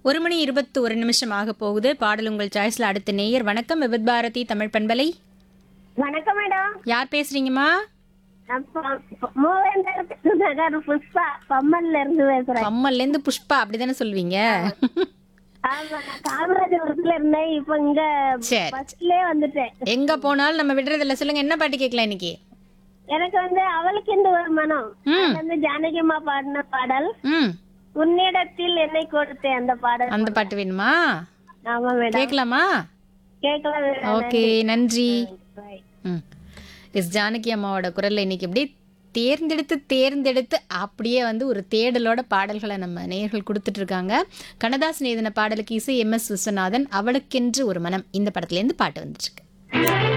ஒரு மணி இருபத்தி ஒரு நிமிஷம் ஆக போகுது பாடல் உங்கள் சாய்ஸ்ல அடுத்த நேயர் வணக்கம் விபத் பாரதி தமிழ் பண்பலை வணக்கம் மேடம் யார் பேசுறீங்கம்மா நான் ப- மூவேந்தர் நகர் புஷ்பா பம்மல்ல இருந்து பேசுறேன் கம்மல்ல இருந்து புஷ்பா அப்படிதானே சொல்வீங்க ஆமா நான் காமராஜபுரத்துல இருந்தேன் இப்ப இங்க சரி பஸ்லயே வந்துட்டேன் எங்க போனாலும் நம்ம விடுறதில்ல சொல்லுங்க என்ன பாட்டு கேட்கலாம் இன்னைக்கு எனக்கு வந்து அவளுக்கு இந்த ஒரு மனம் ம். அது வந்து ஜானகிமா பாடின பாடல் ம் உன்னிடத்தில் என்னை கொடுத்தேன் அந்த பாடல் அந்த பாட்டு வேணுமா ஆமா மேடம் கேட்கலாமா கேட்கலாம் மேடம் ஓகே நன்றி Bye. ம் எஸ் ஜானகி அம்மாவோட குரல்ல இன்னைக்கு அப்படியே தேர்ந்தெடுத்து தேர்ந்தெடுத்து அப்படியே வந்து ஒரு தேடலோட பாடல்களை நம்ம நேயர்கள் கொடுத்துட்டு இருக்காங்க கண்ணதாசன் எழுதின பாடலுக்கு இசை எம் எஸ் விஸ்வநாதன் அவளுக்கென்று ஒரு மனம் இந்த படத்துலேருந்து பாட்டு வந்துட்டு இருக்கு